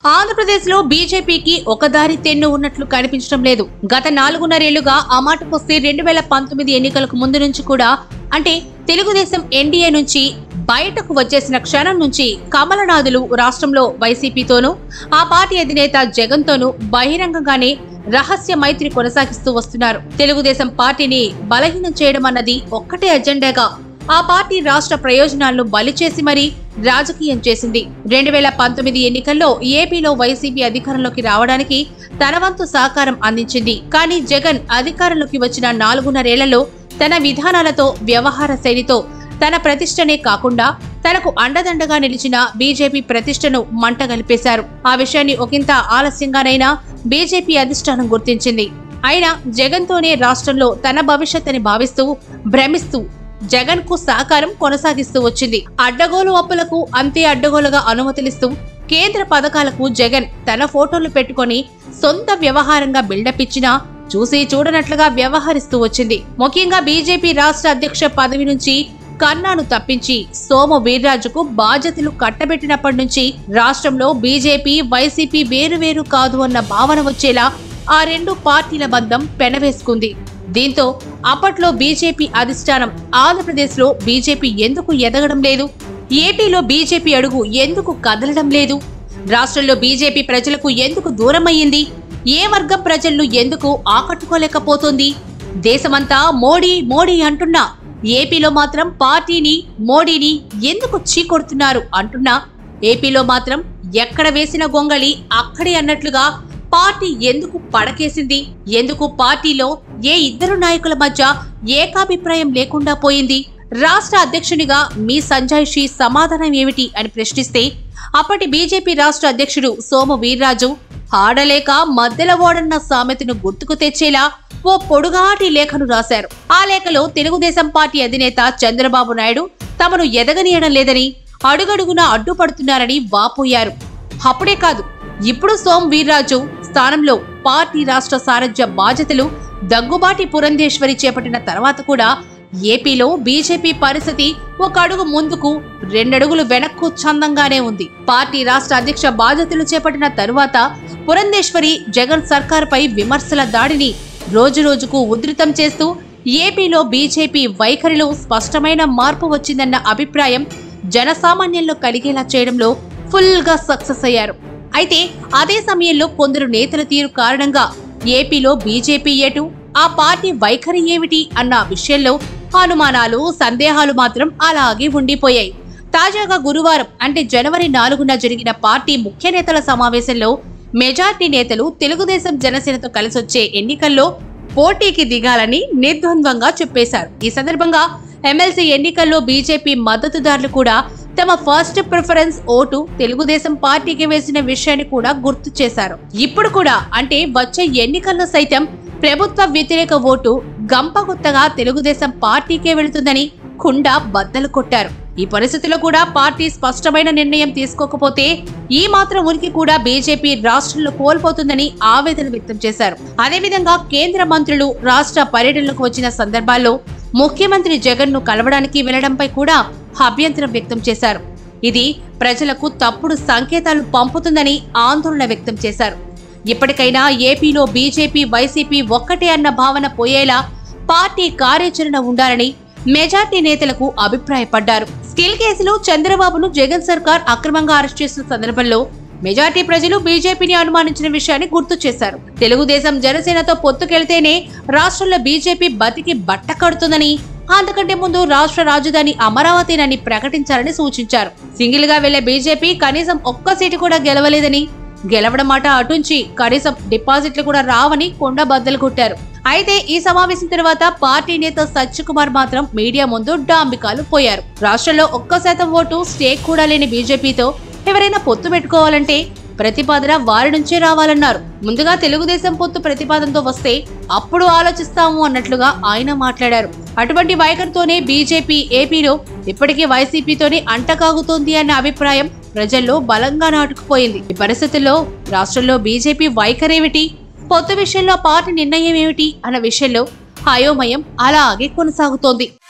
ఆంధ్రప్రదేశ్ లో బీజేపీకి ఒక దారి తెన్ను ఉన్నట్లు కనిపించడం లేదు గత నాలుగున్నరేళ్లుగా ఆ మాటకొస్తే రెండు వేల పంతొమ్మిది ఎన్నికలకు ముందు నుంచి కూడా అంటే తెలుగుదేశం ఎన్డీఏ నుంచి బయటకు వచ్చేసిన క్షణం నుంచి కమలనాథులు రాష్ట్రంలో వైసీపీతోనూ ఆ పార్టీ అధినేత జగన్తోనూ బహిరంగంగానే రహస్య మైత్రి కొనసాగిస్తూ వస్తున్నారు తెలుగుదేశం పార్టీని బలహీనం చేయడం అన్నది ఒక్కటే అజెండాగా ఆ పార్టీ రాష్ట్ర ప్రయోజనాలను బలి చేసి మరీ రాజకీయం చేసింది రెండు వేల పంతొమ్మిది ఎన్నికల్లో ఏపీలో వైసీపీ అధికారంలోకి రావడానికి తన వంతు సహకారం అందించింది కానీ జగన్ అధికారంలోకి వచ్చిన నాలుగున్నరేళ్లలో తన విధానాలతో వ్యవహార శైలితో తన ప్రతిష్టనే కాకుండా తనకు అండదండగా నిలిచిన బీజేపీ ప్రతిష్టను మంటగలిపేశారు ఆ విషయాన్ని ఒకంత ఆలస్యంగానైనా బీజేపీ అధిష్టానం గుర్తించింది అయినా జగన్తోనే రాష్ట్రంలో తన భవిష్యత్ అని భావిస్తూ భ్రమిస్తూ జగన్ కు సహకారం కొనసాగిస్తూ వచ్చింది అడ్డగోలు అప్పులకు అంతే అడ్డగోలుగా అనుమతులిస్తూ కేంద్ర పథకాలకు జగన్ తన ఫోటోలు పెట్టుకొని సొంత వ్యవహారంగా బిల్డప్ ఇచ్చినా చూసి చూడనట్లుగా వ్యవహరిస్తూ వచ్చింది ముఖ్యంగా బీజేపీ రాష్ట్ర అధ్యక్ష పదవి నుంచి కన్నాను తప్పించి సోము వీర్రాజుకు బాధ్యతలు కట్టబెట్టినప్పటి నుంచి రాష్ట్రంలో బీజేపీ వైసీపీ వేరువేరు కాదు అన్న భావన వచ్చేలా ఆ రెండు పార్టీల బంధం పెనవేసుకుంది దీంతో అప్పట్లో బీజేపీ అధిష్టానం ఆంధ్రప్రదేశ్లో బీజేపీ ఎందుకు ఎదగడం లేదు ఏపీలో బీజేపీ అడుగు ఎందుకు కదలడం లేదు రాష్ట్రంలో బీజేపీ ప్రజలకు ఎందుకు దూరమయ్యింది ఏ వర్గం ప్రజలను ఎందుకు ఆకట్టుకోలేకపోతుంది దేశమంతా మోడీ మోడీ అంటున్నా ఏపీలో మాత్రం పార్టీని మోడీని ఎందుకు చీకొడుతున్నారు అంటున్నా ఏపీలో మాత్రం ఎక్కడ వేసిన గొంగళి అక్కడే అన్నట్లుగా పార్టీ ఎందుకు పడకేసింది ఎందుకు పార్టీలో ఏ ఇద్దరు నాయకుల మధ్య ఏకాభిప్రాయం లేకుండా పోయింది రాష్ట్ర అధ్యక్షునిగా మీ సంజాయిషి సమాధానం ఏమిటి అని ప్రశ్నిస్తే అప్పటి బీజేపీ రాష్ట్ర అధ్యక్షుడు సోము వీర్రాజు ఆడలేక మధ్యలో ఓడన్న సామెతను గుర్తుకు తెచ్చేలా ఓ పొడుగాటి లేఖను రాశారు ఆ లేఖలో తెలుగుదేశం పార్టీ అధినేత చంద్రబాబు నాయుడు తమను ఎదగనీయడం లేదని అడుగడుగునా అడ్డుపడుతున్నారని వాపోయారు అప్పుడే కాదు ఇప్పుడు సోమ్ వీర్రాజు స్థానంలో పార్టీ రాష్ట్ర సారథ్య బాధ్యతలు దగ్గుబాటి పురంధేశ్వరి చేపట్టిన తర్వాత కూడా ఏపీలో బీజేపీ పరిస్థితి ఒక అడుగు ముందుకు రెండడుగులు వెనక్కు చందంగానే ఉంది పార్టీ రాష్ట్ర అధ్యక్ష బాధ్యతలు చేపట్టిన తరువాత పురంధేశ్వరి జగన్ సర్కార్పై విమర్శల దాడిని రోజురోజుకు ఉధృతం చేస్తూ ఏపీలో బీజేపీ వైఖరిలో స్పష్టమైన మార్పు వచ్చిందన్న అభిప్రాయం జనసామాన్యంలో కలిగేలా చేయడంలో ఫుల్గా సక్సెస్ అయ్యారు అయితే అదే సమయంలో కొందరు నేతల తీరు కారణంగా ఏపీలో బీజేపీ ఎటు ఆ పార్టీ వైఖరి ఏమిటి అన్న విషయంలో అనుమానాలు సందేహాలు మాత్రం అలాగే ఉండిపోయాయి తాజాగా గురువారం అంటే జనవరి నాలుగున జరిగిన పార్టీ ముఖ్య నేతల సమావేశంలో మెజార్టీ నేతలు తెలుగుదేశం జనసేనతో కలిసొచ్చే ఎన్నికల్లో పోటీకి దిగాలని నిర్ద్వంద్వంగా చెప్పేశారు ఈ సందర్భంగా ఎమ్మెల్సీ ఎన్నికల్లో బీజేపీ మద్దతుదారులు కూడా తమ ఫస్ట్ ప్రిఫరెన్స్ ఓటు తెలుగుదేశం పార్టీకి వేసిన విషయాన్ని కూడా గుర్తు చేశారు ఇప్పుడు కూడా అంటే వచ్చే ఎన్నికల్లో సైతం ప్రభుత్వ వ్యతిరేక ఓటు గంపగుత్తగా తెలుగుదేశం పార్టీకే వెళుతుందని కుండా బద్దలు కొట్టారు ఈ పరిస్థితిలో కూడా పార్టీ స్పష్టమైన నిర్ణయం తీసుకోకపోతే ఈ మాత్రం ఉనికి కూడా బీజేపీ రాష్ట్రంలో కోల్పోతుందని ఆవేదన వ్యక్తం చేశారు అదేవిధంగా కేంద్ర మంత్రులు రాష్ట్ర పర్యటనలకు వచ్చిన సందర్భాల్లో ముఖ్యమంత్రి జగన్ ను కలవడానికి వెళ్లడంపై కూడా అభ్యంతరం వ్యక్తం చేశారు ఇది ప్రజలకు తప్పుడు సంకేతాలు పంపుతుందని ఆందోళన వ్యక్తం చేశారు ఇప్పటికైనా ఏపీలో బీజేపీ వైసీపీ ఒక్కటే అన్న భావన పోయేలా పార్టీ కార్యాచరణ ఉండాలని మెజార్టీ నేతలకు అభిప్రాయపడ్డారు స్కిల్ కేసులో చంద్రబాబును జగన్ సర్కార్ అక్రమంగా అరెస్ట్ చేసిన సందర్భంలో మెజార్టీ ప్రజలు బీజేపీని అనుమానించిన విషయాన్ని గుర్తు చేశారు తెలుగుదేశం జనసేనతో పొత్తుకెళ్తేనే రాష్ట్రంలో బీజేపీ బతికి బట్ట కడుతుందని అంతకంటే ముందు రాష్ట్ర రాజధాని అమరావతినని ప్రకటించాలని సూచించారు సింగిల్ గా వెళ్లే బీజేపీ కనీసం ఒక్క సీటు కూడా గెలవలేదని గెలవడం మాట అటుంచి కనీసం డిపాజిట్లు కూడా రావని కొండ బద్దలు కొట్టారు అయితే ఈ సమావేశం తర్వాత పార్టీ నేత సత్యకుమార్ మాత్రం మీడియా ముందు డాంబికాలు పోయారు రాష్ట్రంలో ఒక్క శాతం ఓటు స్టేక్ కూడా లేని బీజేపీతో ఎవరైనా పొత్తు పెట్టుకోవాలంటే ప్రతిపాదన వారి నుంచే రావాలన్నారు ముందుగా తెలుగుదేశం పొత్తు ప్రతిపాదనతో వస్తే అప్పుడు ఆలోచిస్తాము అన్నట్లుగా ఆయన మాట్లాడారు అటువంటి వైఖరితోనే బీజేపీ ఏపీలో ఇప్పటికీ వైసీపీతోనే అంటకాగుతోంది అన్న అభిప్రాయం ప్రజల్లో బలంగా నాటుకుపోయింది ఈ పరిస్థితుల్లో రాష్ట్రంలో బీజేపీ వైఖరేమిటి పొత్తు విషయంలో పార్టీ నిర్ణయం ఏమిటి అన్న విషయంలో అయోమయం అలాగే కొనసాగుతోంది